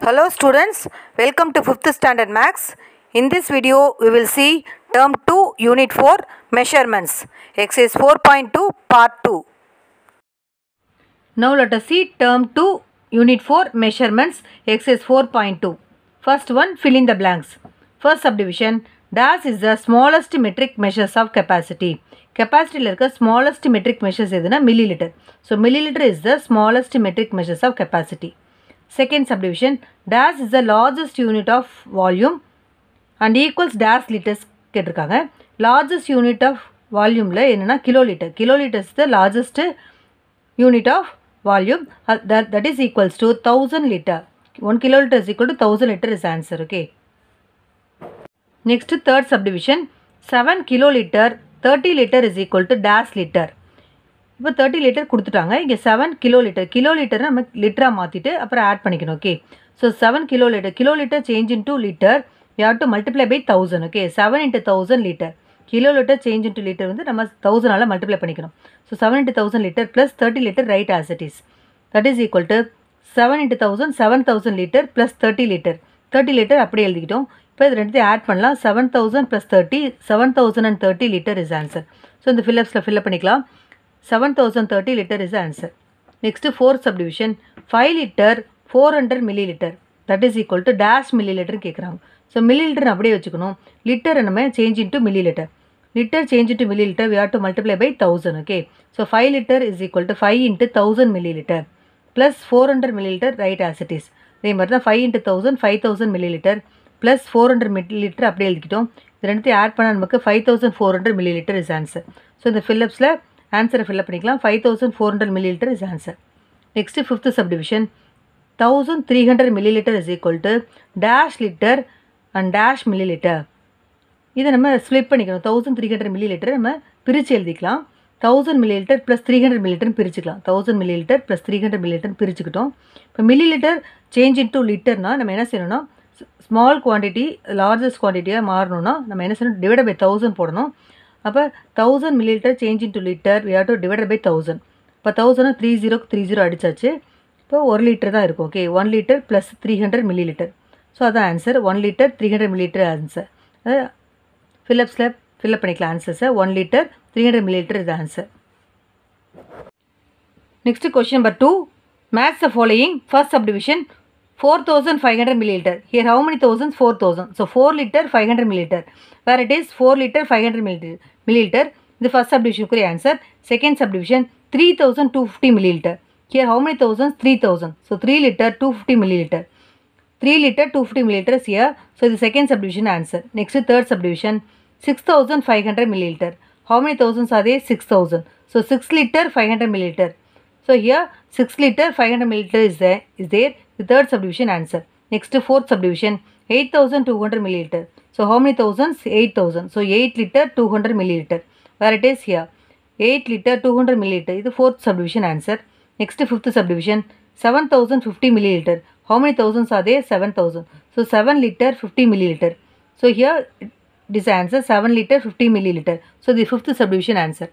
Hello students, welcome to 5th standard max. In this video, we will see term 2 unit 4 measurements exercise 4.2 part 2. Now let us see term 2 unit 4 measurements exercise 4.2. First one fill in the blanks. First subdivision dash is the smallest metric measures of capacity. கெப்பாசிட்டியில் இருக்க smallest metric measures எதுனா millilitre so millilitre is the smallest metric measures of capacity second subdivision dash is the largest unit of volume and equals dash litres கேட்டிருக்காங்க largest unit of வால்யூமில் என்னென்னா kilolitre kilolitres the largest unit of volume that that is equals to thousand litre one kilolitre is equal to thousand litre is answer okay next third subdivision seven kilolitre thirty litre is equal to dash litre இப்போ thirty litre கொடுத்துட்டாங்க இங்கே seven kilolitre kilolitre நம்ம லிட்டராக மாற்றிட்டு அப்புறம் add பண்ணிக்கணும் okay so seven kilolitre kilolitre change into litre you have to multiply by thousand okay seven into thousand litre kilolitre change into litre வந்து நம்ம தௌசண்டால் multiply பண்ணிக்கணும் so seven into thousand litre plus thirty litre right as it is that is equal to seven into thousand seven thousand litre plus thirty litre thirty litre அப்படியே எழுதிக்கிட்டோம் இப்போ இது ரெண்டுத்தையும் add பண்ணலாம் seven thousand plus thirty seven thousand and thirty litre is answer so இந்த ஃபில்லப்ஸில் fill up பண்ணிக்கலாம் seven thousand thirty litre is answer next fourth subdivision five litre four hundred millilitre that is equal to dash millilitre கேட்குறாங்க so millilitre அப்படியே வச்சுக்கணும் litre நம்ம change into millilitre litre change into millilitre we have to multiply by thousand okay so five litre is equal to five into thousand millilitre plus four hundred millilitre right as it is இதே மாதிரி தான் five into thousand five thousand millilitre plus four hundred millilitre அப்படியே எழுதிக்கிட்டோம் இது ரெண்டுத்தையும் add பண்ணால் நமக்கு five thousand four hundred millilitre is answer so இந்த ஃபில்லப்ஸில் ஆன்சரை ஃபில்அப் பண்ணிக்கலாம் five thousand four hundred millilitre is answer next fifth subdivision thousand three hundred millilitre is equal to dash litre and dash millilitre இதை நம்ம split பண்ணிக்கணும் thousand three hundred millilitre நம்ம பிரித்து எழுதிக்கலாம் thousand millilitre plus three hundred மில்லி லிட்டர்னு பிரிச்சுக்கலாம் thousand millilitre plus three hundred millilitre பிரிச்சுக்கிட்டோம் இப்போ millilitre change into லிட்டர்னால் நம்ம என்ன செய்யணும்னா ஸ்மால் குவான்டிட்டி லார்ஜஸ்ட் குவான்டிட்டியாக மாறணும்னா நம்ம என்ன செய்யணும் டிவைட் பை தௌசண்ட் போடணும் அப்போ thousand millilitre change into litre we have to divide by thousand இப்போ தௌசண்ட் த்ரீ ஜீரோக்கு த்ரீ ஜீரோ அடிச்சாச்சு இப்போ ஒரு லிட்டர் தான் இருக்கும் okay one litre plus three hundred millilitre so அதான் answer one litre three hundred millilitre answer அது ஃபில்லப்ஸில் ஃபில்அப் பண்ணிக்கலாம் ஆன்சர்ஸை one litre three hundred millilitre இது answer next question number two maths the following first subdivision four thousand five hundred millilitre here how many thousand four thousand so four litre five hundred millilitre where it is four litre five hundred milli millilitre இது first சப்டிவிஷனுக்குரிய answer second subdivision three thousand two fifty millilitre here how many thousand three thousand so three litre two fifty millilitre three litre two fifty millilitres here so இது second subdivision answer next third subdivision six thousand five hundred millilitre how many thousands are they six thousand so six litre five hundred millilitre So here 6 liter 500 milliliter is there is there the third subdivision answer. Next fourth subdivision 8200 milliliter. So how many thousands? 8000. So 8 liter 200 milliliter. Where it is here 8 liter 200 milliliter is the fourth subdivision answer. Next fifth subdivision 7050 milliliter. How many thousands are there? 7000. So 7 liter 50 milliliter. So here this answer 7 liter 50 milliliter. So the fifth subdivision answer.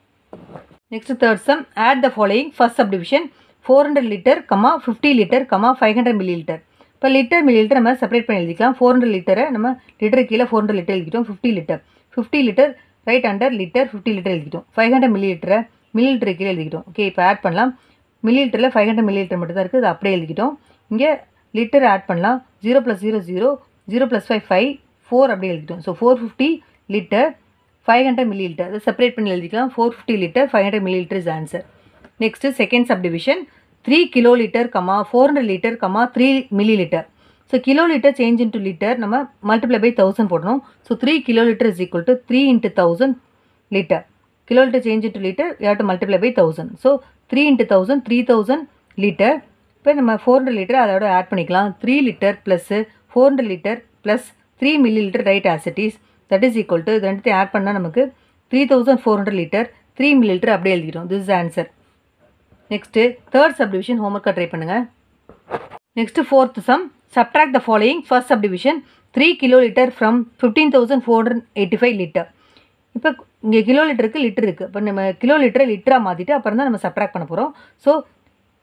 Next third sum add the following first subdivision 400 liter, comma 50 liter, comma 500 milliliter. இப்போ litre millilitre நம்ம separate பண்ணி எழுதிக்கலாம் four hundred லிட்டரை நம்ம litre கீழே four hundred litre எழுதிக்கிட்டோம் fifty litre fifty litre right under litre fifty litre எழுதிக்கிட்டோம் five hundred மில்லி லிட்டரை மில்லி லிட்டர் கீழே எழுதிக்கிட்டோம் ஓகே இப்போ ஆட் பண்ணலாம் மில்லி லிட்டரில் ஃபைவ் ஹண்ட்ரட் மில்லி லிட்டர் மட்டும் தான் இருக்குது அது அப்படியே எழுதிக்கிட்டோம் இங்கே லிட்டர் ஆட் பண்ணலாம் zero plus zero zero zero plus five five four அப்படியே எழுதிக்கிட்டோம் so four fifty litre five hundred millilitre அதை செப்பரேட் பண்ணி எழுதிக்கலாம் four fifty litre five hundred millilitre is answer next second subdivision three kilolitre comma four hundred litre comma three millilitre so kilolitre change into litre நம்ம multiply by thousand போடணும் so three kilolitre is equal to three into thousand litre kilolitre change into litre you to multiply by thousand so three into thousand three thousand litre இப்போ நம்ம four hundred litre அதோட add பண்ணிக்கலாம் three litre plus four hundred litre plus three millilitre right as it is that is equal to இது ரெண்டுத்தையும் add பண்ணால் நமக்கு three thousand four hundred litre three millilitre அப்படியே எழுதிக்கிறோம் this is answer next third subdivision ஹோம்ஒர்க்காக try பண்ணுங்கள் next fourth sum subtract the following first subdivision three kilolitre from fifteen thousand four hundred eighty five litre இப்போ இங்கே kilo லிட்டருக்கு litre இருக்குது இப்போ நம்ம கிலோ லிட்டரை லிட்டராக மாற்றிட்டு அப்புறம் தான் நம்ம சப்ட்ராக்ட் பண்ண போகிறோம் so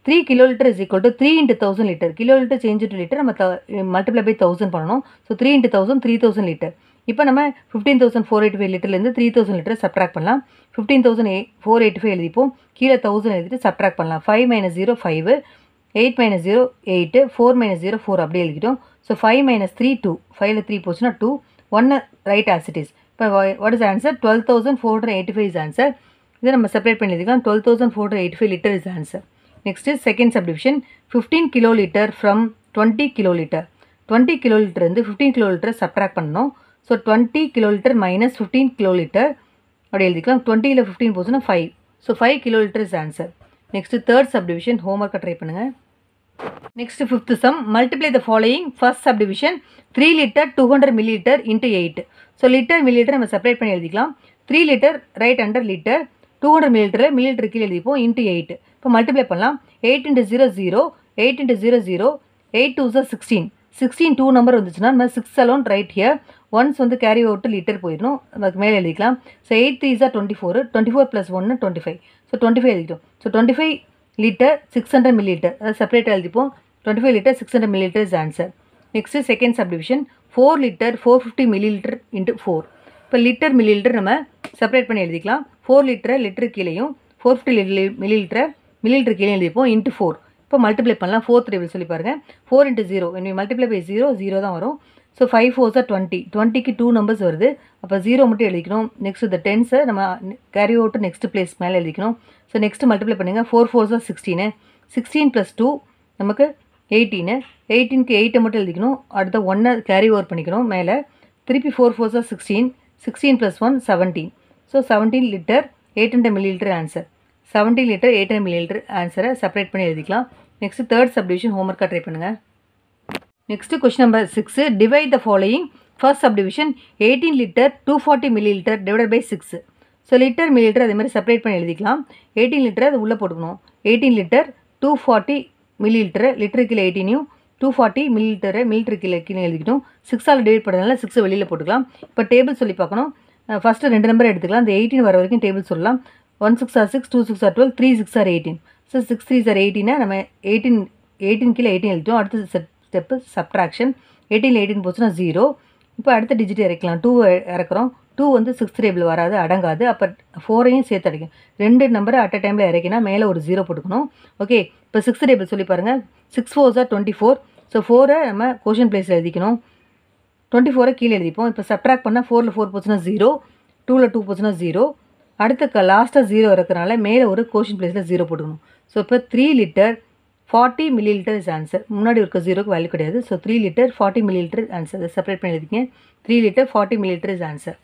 three kilolitre is equal to three into thousand litre kilolitre change to litre நம்ம மல்டிப்ளை பை தௌசண்ட் பண்ணணும் so three into thousand three thousand litre இப்போ நம்ம fifteen thousand four eighty five லிட்டர்லேருந்து three thousand litre subtract பண்ணலாம் fifteen thousand eight four eighty five எழுதிப்போம் கீழே thousand எழுதிட்டு subtract பண்ணலாம் five minus zero five eight minus zero eight four minus zero four அப்படி எழுதிக்கிட்டோம் so five minus three two ஃபைவ்ல three போச்சுன்னா two ஒன்று right as it is இப்போ what is answer twelve thousand four hundred eighty five is answer இதை நம்ம separate பண்ணி எழுதிக்கலாம் twelve thousand four hundred eighty five litre is answer next second subdivision fifteen kilolitre from twenty kilolitre twenty kilolitre வந்து fifteen kilolitre subtract பண்ணணும் so twenty kilolitre minus fifteen kilolitre அப்படி எழுதிக்கலாம் டுவெண்ட்டியில் fifteen போச்சுன்னா five so five kilolitre is answer next third subdivision ஹோம்ஒர்க்கை try பண்ணுங்கள் next fifth sum multiply the following first subdivision three litre two hundred millilitre into eight so litre millilitre நம்ம separate பண்ணி எழுதிக்கலாம் three litre right under litre two hundred millilitre millilitre கீழே எழுதிப்போம் into eight இப்போ multiply பண்ணலாம் eight into zero zero eight into zero zero eight two are sixteen sixteen two number வந்துச்சுன்னா நம்ம six alone right here ones வந்து carry out litre போயிடணும் அதுக்கு மேலே எழுதிக்கலாம் so eight three are twenty four twenty four plus ஒன்று twenty five so twenty five எழுதிட்டோம் so twenty five litre six hundred millilitre அதை செப்பரேட்டாக எழுதிப்போம் twenty five litre six hundred millilitre is answer next second subdivision four litre four fifty millilitre into four இப்போ litre millilitre நம்ம separate பண்ணி எழுதிக்கலாம் four லிட்டரை litre கீழேயும் four fifty மில்லி லிட்டரை மில்லி லிட்டர் கீழே எழுதிப்போம் இன்ட்டு ஃபோர் இப்போ மல்டிப்ளை பண்ணலாம் ஃபோர்த் டேபிள் சொல்லி பாருங்கள் four into zero when we multiply by zero zero தான் வரும் so five four are twenty டுவெண்ட்டிக்கு டூ நம்பர்ஸ் வருது அப்போ ஜீரோ மட்டும் எழுதிக்கணும் நெக்ஸ்ட் இந்த டென்ஸை நம்ம கேரி அவுட்டு நெக்ஸ்ட் பிளேஸ் மேலே எழுதிக்கணும் ஸோ நெக்ஸ்ட் மல்டிப்ளை பண்ணுங்கள் four four are sixteen sixteen plus two நமக்கு எயிட்டீனு எயிட்டீனுக்கு எயிட்டை மட்டும் எழுதிக்கணும் அடுத்த ஒன்றை கேரி ஓவர் பண்ணிக்கணும் மேலே திருப்பி four four are sixteen sixteen plus one seventeen so seventeen litre eight hundred millilitre answer seventeen litre eight hundred millilitre ஆன்சரை செப்பரேட் பண்ணி எழுதிக்கலாம் நெக்ஸ்ட் தேர்ட் சப்டிவிஷன் ஹோம்ஒர்க்காக ட்ரை பண்ணுங்கள் next question number six divide the following first subdivision eighteen litre two forty millilitre divide by six so litre millilitre அதே மாதிரி separate பண்ணி எழுதிக்கலாம் eighteen litre அது உள்ளே போட்டுக்கணும் eighteen litre two forty millilitre litre கீழே எயிட்டீனையும் two forty மில்லி லிட்டரை மில்லிட்டர் கீழே கீழே எழுதிக்கிட்டோம் சிக்ஸால் டிவைட் பண்ணுறதுனால சிக்ஸை வெளியில் போட்டுக்கலாம் இப்போ டேபிள் சொல்லி பார்க்கணும் ஃபஸ்ட்டு ரெண்டு நம்பர் எடுத்துக்கலாம் இந்த எயிட்டீன் வர வரைக்கும் டேபிள் சொல்லலாம் one six are six two six are twelve three six are eighteen so six three are எயிட்டீனை நம்ம எயிட்டீன் எயிட்டீன் கீழே எயிட்டீன் எழுதிட்டோம் அடுத்த set step subtraction eighteen eighteen போச்சுன்னா ஜீரோ இப்போ அடுத்த டிஜிட் இறக்கலாம் டூ இறக்குறோம் டூ வந்து சிக்ஸ் டேபிள் வராது அடங்காது அப்போ ஃபோரையும் சேர்த்து அடிக்கும் ரெண்டு நம்பரை அட் அ டைமில் இறக்கினா மேலே ஒரு ஜீரோ போட்டுக்கணும் ஓகே இப்போ சிக்ஸ் டேபிள் சொல்லி பாருங்கள் six four are twenty four so ஃபோரை நம்ம கொஷின் பிளேஸில் எழுதிக்கணும் டுவெண்ட்டி ஃபோரை கீழே எழுதிப்போம் இப்போ சப்ட்ராக்ட் பண்ணால் ஃபோரில் ஃபோர் போச்சுன்னா ஜீரோ டூவில் டூ போச்சுன்னா ஜீரோ அடுத்த லாஸ்ட்டாக ஜீரோ இருக்கிறனால மேலே ஒரு கோஷன் பிளேஸில் ஜீரோ போட்டுக்கணும் ஸோ இப்போ three litre forty millilitre is answer முன்னாடி இருக்க ஜீரோக்கு வேல்யூ கிடையாது so three litre forty millilitre answer அதை செப்பரேட் பண்ணி எழுதிங்க three litre forty millilitre is answer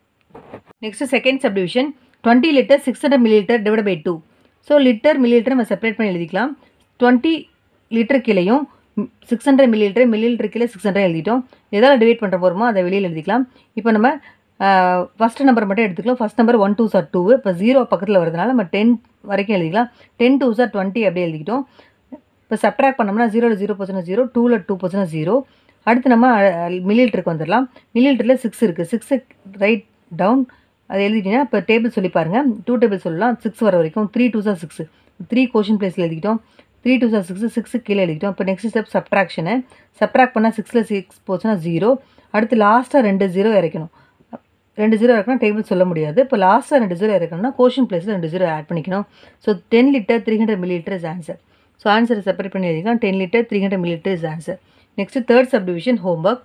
next second subdivision twenty litre six hundred millilitre divide by two so litre millilitre நம்ம separate பண்ணி எழுதிக்கலாம் twenty litre கீழேயும் six hundred millilitre millilitre கீழே six hundred எழுதிட்டோம் எதால் divide பண்ணுற போகிறோமோ அதை வெளியில் எழுதிக்கலாம் இப்போ நம்ம ஃபஸ்ட் நம்பர் மட்டும் எடுத்துக்கலாம் first number one two are two இப்போ ஜீரோ பக்கத்தில் வரதுனால நம்ம டென் வரைக்கும் எழுதிக்கலாம் டென் டூ சார் டுவெண்ட்டி அப்படியே எழுதிக்கிட்டோம் இப்போ சப்ட்ராக்ட் பண்ணோம்னா ஜீரோவில் ஜீரோ பர்சன்ட் ஜீரோ டூவில் டூ பர்சன்ட் ஜீரோ அடுத்து நம்ம மில்லிலிட்டருக்கு வந்துடலாம் மில்லிலிட்டரில் சிக்ஸ் இருக்குது சிக்ஸு ரைட் டவுன் அதை எழுதிட்டீங்கன்னா இப்போ டேபிள் சொல்லி பாருங்கள் டூ டேபிள் சொல்லலாம் சிக்ஸ் வர வரைக்கும் three two are six three question பிளேஸில் எழுதிக்கிட்டோம் three two are six six கீழே எழுதிக்கிட்டோம் இப்போ நெக்ஸ்ட் ஸ்டெப் சப்ட்ராக்ஷனு சப்ட்ராக்ட் பண்ணால் சிக்ஸில் சிக்ஸ் போச்சுன்னா ஜீரோ அடுத்து லாஸ்ட்டாக ரெண்டு ஜீரோ இறக்கணும் ரெண்டு ஜீரோ இறக்கணும் டேபிள் சொல்ல முடியாது இப்போ லாஸ்ட்டாக ரெண்டு ஜீரோ இறக்கணும்னா கோஷன் பிளேஸில் ரெண்டு ஜீரோ ஆட் பண்ணிக்கணும் so ten litre three hundred millilitre is answer so ஆன்சரை செப்பரேட் பண்ணி எழுதிக்கலாம் ten litre three hundred millilitre is answer next third subdivision homework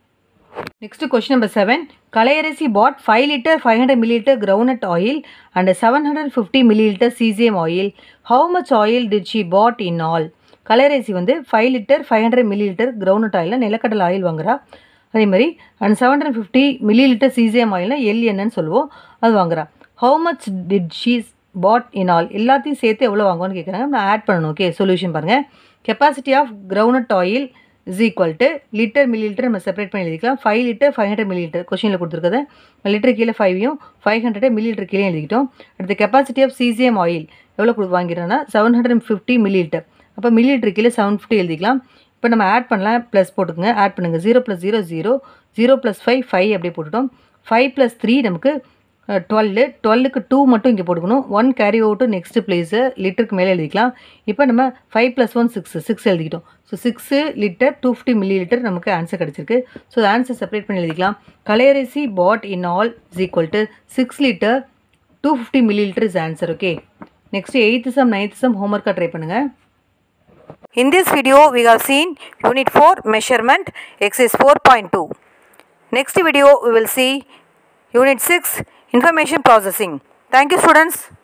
next question number seven Kalaiyarasi put five litre five hundred millilitre groundnut oil and seven hundred fifty millilitre CCM oil how much oil did she put in all Kalaiyarasi வந்து five litre five hundred millilitre groundnut ஆயிலில் நிலக்கடலை oil வாங்குறா அதே மாதிரி and seven hundred fifty millilitre CCM ஆயில்னா L என்னன்னு சொல்லுவோம் அது வாங்குறா how much did she's put in all எல்லாத்தையும் சேர்த்து எவ்வளோ வாங்குவோன்னு கேட்குறாங்க நான் ஆட் பண்ணணும் ஓகே சொல்யூஷன் பாருங்கள் capacity of groundnut oil is equal to litre millilitre நம்ம செப்பரேட் பண்ணி எழுதிக்கலாம் five litre five hundred millilitre கொஷினில் கொடுத்துருக்கத லிட்டர் கீழே ஃபைவையும் ஃபைவ் ஹண்ட்ரட் மில்லி லிட்டர் கீழே எழுதிக்கிட்டோம் அடுத்து கெப்பாசிட்டி ஆஃப் சிசிஎம் ஆயில் எவ்வளோ கொடு வாங்கிறோன்னா seven hundred fifty millilitre அப்போ மில்லி லிட்டர் கீழே செவன் ஃபிஃப்டி எழுதிக்கலாம் இப்போ நம்ம ஆட் பண்ணலாம் ப்ளஸ் போட்டுக்கோங்க ஆட் பண்ணுங்கள் zero plus zero zero zero plus five five அப்படியே போட்டுட்டோம் ஃபைவ் ப்ளஸ் த்ரீ நமக்கு டுவெல்லு டுவெல்லுக்கு டூ மட்டும் இங்கே போட்டுக்கணும் one carry out next place லிட்டருக்கு மேலே எழுதிக்கலாம் இப்போ நம்ம five plus one six six எழுதிக்கிட்டோம் so six litre two fifty milli litre நமக்கு ஆன்சர் கிடச்சிருக்கு ஸோ ஆன்சர் செப்பரேட் பண்ணி எழுதிக்கலாம் Kalaiyarasi put in all is equal to six litre two fifty millilitre is answer okay next eighth sum ninth sum ஹோம்ஒர்க்காக try பண்ணுங்கள் In this video, we have seen Unit 4 Measurement, Exercise 4.2. Next video, we will see Unit 6 Information Processing. Thank you, students.